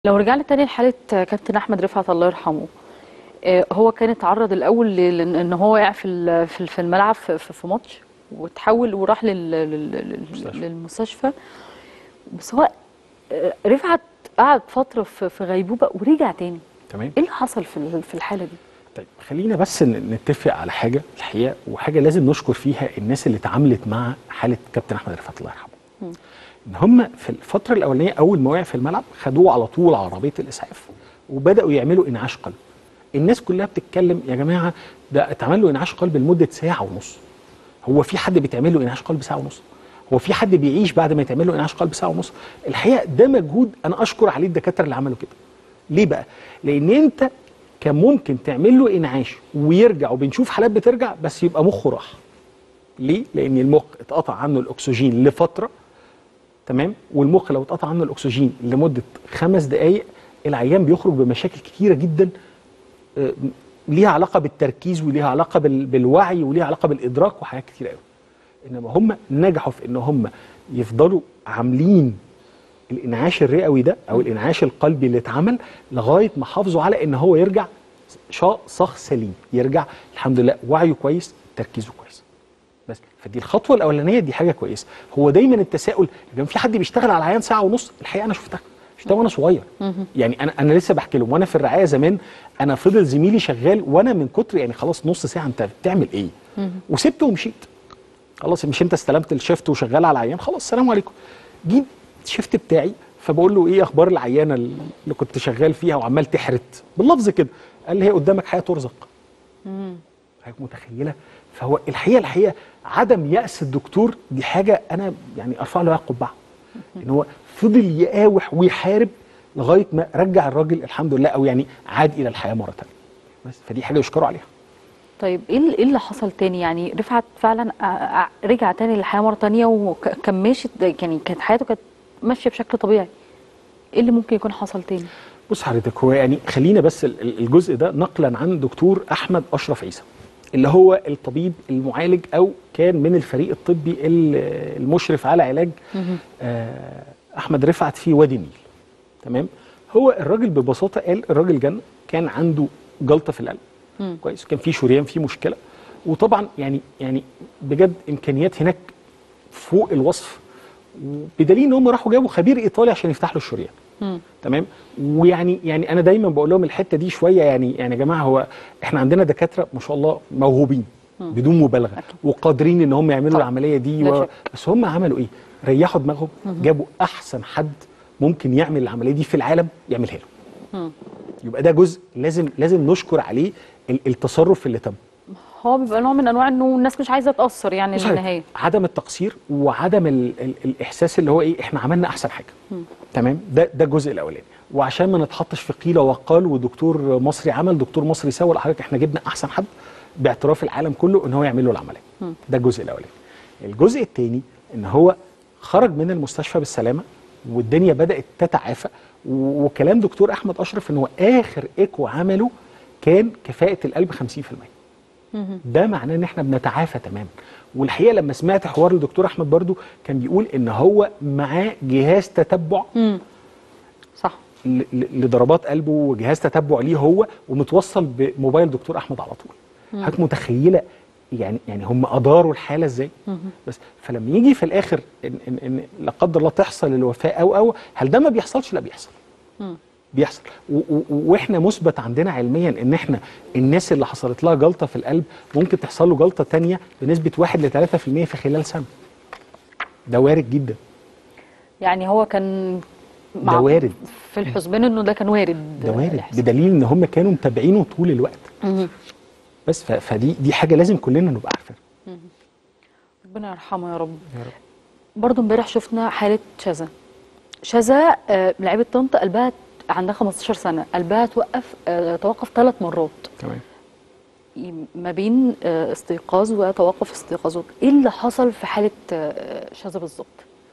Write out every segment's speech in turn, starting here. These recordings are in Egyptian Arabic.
لو رجعنا تاني لحالة كابتن أحمد رفعت الله يرحمه آه، هو كان اتعرض الأول ل- لأن إن هو وقع في ال- في في الملعب في في- في ماتش وتحول وراح لل- لل- لل- مستشفى. للمستشفى بس هو آه، رفعت قعد فترة في في غيبوبة ورجع تاني تمام إيه اللي حصل في ال- في الحالة دي؟ طيب خلينا بس ن- نتفق على حاجه الحقيقه وحاجه لازم نشكر فيها الناس اللي اتعاملت مع حاله كابتن احمد رفعت الله يرحمه ان هم في الفتره الاولانيه اول ما وقع في الملعب خدوه على طول على عربيه الاسعاف وبداوا يعملوا انعاش قلب الناس كلها بتتكلم يا جماعه ده اتعمل له انعاش قلب لمده ساعه ونص هو في حد بيتعمل له انعاش قلب ساعه ونص هو في حد بيعيش بعد ما يتعمل له انعاش قلب ساعه ونص الحقيقه ده مجهود انا اشكر عليه الدكاتره اللي عملوا كده ليه بقى لان انت كان ممكن تعمل له انعاش ويرجع وبنشوف حالات بترجع بس يبقى مخه راح ليه لان المخ اتقطع عنه الاكسجين لفتره تمام والمخ لو اتقطع عنه الاكسجين لمده خمس دقائق العيان بيخرج بمشاكل كتيره جدا آه، ليها علاقه بالتركيز وليها علاقه بال- بالوعي وليها علاقه بالادراك وحاجات كتير قوي انما هم نجحوا في ان هم يفضلوا عاملين الانعاش الرئوي ده او الانعاش القلبي اللي اتعمل لغايه ما حافظوا على ان هو يرجع شا- صخ سليم يرجع الحمد لله وعيه كويس تركيزه كويس بس فدي الخطوه الاولانيه دي حاجه كويسه هو دايما التساؤل كان في حد بيشتغل على عيان ساعه ونص الحقيقه انا شفتها شفتها وانا صغير يعني انا انا لسه بحكي لهم وانا في الرعايه زمان انا فضل زميلي شغال وانا من كتر يعني خلاص نص ساعه انت بتعمل ايه وسبته ومشيت خلاص مش انت استلمت الشيفت وشغال على العيان خلاص السلام عليكم جيت الشيفت بتاعي فبقول له ايه اخبار العيانه اللي كنت شغال فيها وعمال تحرت باللفظ كده قال لي هي قدامك حياه ترزق حضرتك متخيله فهو الحقيقه الحقيقه عدم يأس الدكتور دي حاجه انا يعني ارفع له القبعه ان هو فضل يقاوح ويحارب لغايه ما رجع الراجل الحمد لله او يعني عاد الى الحياه مره ثانيه بس فدي حاجه يشكروا عليها طيب ايه ال- إيه اللي حصل تاني يعني رفعت فعلا آه، آه، رجع تاني للحياه مره تانيه وكان ماشي يعني كانت حياته كانت ماشيه بشكل طبيعي ايه اللي ممكن يكون حصل تاني بص حضرتك هو يعني خلينا بس ال- ال- الجزء ده نقلا عن دكتور احمد اشرف عيسى اللي هو الطبيب المعالج او كان من الفريق الطبي ال- المشرف على علاج آه، احمد رفعت في وادي النيل تمام هو الراجل ببساطه قال الراجل جن كان عنده جلطه في القلب كويس كان في شريان في مشكله وطبعا يعني يعني بجد امكانيات هناك فوق الوصف بدليل ان هم راحوا جابوا خبير ايطالي عشان يفتح له الشريان تمام ويعني يعني انا دايما بقول لهم الحته دي شويه يعني يعني يا جماعه هو احنا عندنا دكاتره ما شاء الله موهوبين بدون مبالغه وقادرين ان هم يعملوا طبعا. العمليه دي لا و... شك. بس هم عملوا ايه ريحوا دماغهم جابوا احسن حد ممكن يعمل العمليه دي في العالم يعملها له يبقى ده جزء لازم لازم نشكر عليه ال- التصرف اللي تم هو بيبقى نوع من انواع انه الناس مش عايزه تاثر يعني صحيح. للنهايه عدم التقصير وعدم ال ال الاحساس اللي هو ايه احنا عملنا احسن حاجه تمام ده ده الجزء الاولاني وعشان ما نتحطش في قيل وقال ودكتور مصري عمل دكتور مصري سوى لا حضرتك احنا جبنا احسن حد باعتراف العالم كله ان هو يعمل له العمليه ده الجزء الاولاني الجزء الثاني ان هو خرج من المستشفى بالسلامه والدنيا بدات تتعافى و- وكلام دكتور احمد اشرف ان هو اخر ايكو عمله كان كفاءه القلب 50% ده معناه ان احنا بنتعافى تماما والحقيقه لما سمعت حوار الدكتور احمد برضو كان بيقول ان هو معاه جهاز تتبع صح ل- ل- لضربات قلبه وجهاز تتبع ليه هو ومتوصل بموبايل دكتور احمد على طول حضرتك متخيله يعني يعني هم اداروا الحاله ازاي بس فلما يجي في الاخر ان, إن, إن لا قدر الله تحصل الوفاه او او هل ده ما بيحصلش لا بيحصل بيحصل و- و- واحنا مثبت عندنا علميا ان احنا الناس اللي حصلت لها جلطه في القلب ممكن تحصل له جلطه تانية بنسبه 1 ل 3% في خلال سنه ده وارد جدا يعني هو كان ده وارد. في الحسبان انه ده كان وارد ده وارد يحصل. بدليل ان هم كانوا متابعينه طول الوقت بس ف- فدي دي حاجه لازم كلنا نبقى عارفينها ربنا يرحمه يا رب يا رب برضه امبارح شفنا حاله شذا شذا آه، لعيبه طنطا قلبها عندها 15 سنه قلبها توقف آه، توقف ثلاث مرات تمام ما بين آه، استيقاظ وتوقف استيقاظ ايه اللي حصل في حاله آه، شذا بالظبط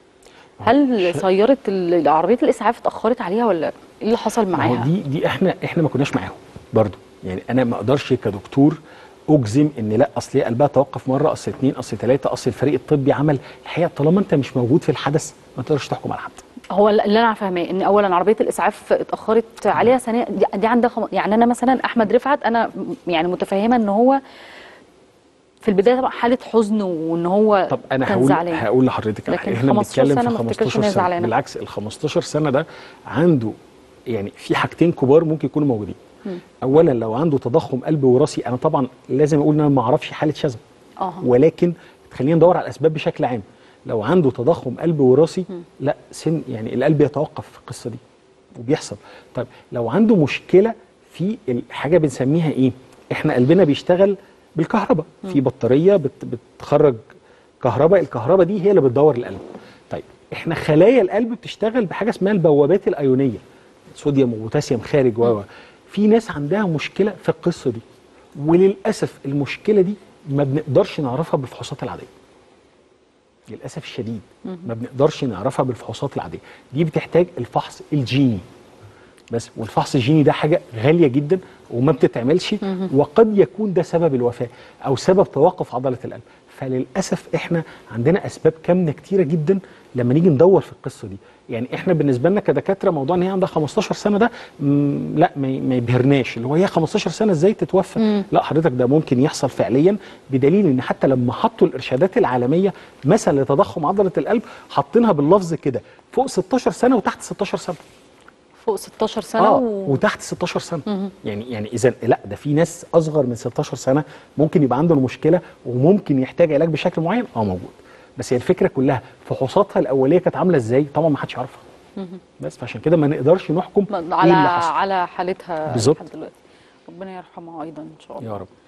هل ش- سياره ال- عربيه الاسعاف اتاخرت عليها ولا ايه اللي حصل ما هو معاها دي دي احنا احنا ما كناش معاهم برضو يعني انا ما اقدرش كدكتور اجزم ان لا اصل هي قلبها توقف مره اصل اتنين اصل ثلاثه اصل الفريق الطبي عمل الحقيقه طالما انت مش موجود في الحدث ما تقدرش تحكم على حد هو اللي انا فاهماه ان اولا عربيه الاسعاف اتاخرت عليها ثانيا دي, دي عندها خم... يعني انا مثلا احمد رفعت انا م- يعني متفهمه ان هو في البدايه طبعا حاله حزن وان هو طب انا كان هقول زعلان هقول لحضرتك على لكن حاجه احنا 15 بنتكلم سنة في ما افتكرش 15 إن هي سنه زعلانة. بالعكس ال 15 سنه ده عنده يعني في حاجتين كبار ممكن يكونوا موجودين اولا لو عنده تضخم قلب وراثي انا طبعا لازم اقول ان انا ما اعرفش حاله شذا اه ولكن خلينا ندور على الاسباب بشكل عام لو عنده تضخم قلب وراثي لا سن يعني القلب يتوقف في القصه دي وبيحصل طيب لو عنده مشكله في حاجه بنسميها ايه احنا قلبنا بيشتغل بالكهرباء في بطاريه بت بتخرج كهرباء الكهرباء دي هي اللي بتدور القلب طيب احنا خلايا القلب بتشتغل بحاجه اسمها البوابات الايونيه صوديوم وبوتاسيوم خارج و و. في ناس عندها مشكله في القصه دي وللاسف المشكله دي ما بنقدرش نعرفها بالفحوصات العاديه للاسف الشديد ما بنقدرش نعرفها بالفحوصات العاديه دي بتحتاج الفحص الجيني بس والفحص الجيني ده حاجه غاليه جدا وما بتتعملش وقد يكون ده سبب الوفاه او سبب توقف عضله القلب فللاسف احنا عندنا اسباب كامنه كتيره جدا لما نيجي ندور في القصه دي يعني احنا بالنسبه لنا كدكاتره موضوع ان هي عندها 15 سنه ده مم، لا ما ي- ما يبهرناش اللي هو هي 15 سنه ازاي تتوفى لا حضرتك ده ممكن يحصل فعليا بدليل ان حتى لما حطوا الارشادات العالميه مثلا لتضخم عضله القلب حاطينها باللفظ كده فوق 16 سنه وتحت 16 سنه فوق 16 سنه اه و... وتحت 16 سنه يعني يعني اذا لا ده في ناس اصغر من 16 سنه ممكن يبقى عنده المشكله وممكن يحتاج علاج بشكل معين اه موجود بس هي الفكره كلها فحوصاتها الاوليه كانت عامله ازاي طبعا ما حدش يعرفها بس فعشان كده ما نقدرش نحكم على ايه اللي حصل على حالتها بالظبط. لحد دلوقتي ربنا يرحمها ايضا ان شاء الله يا رب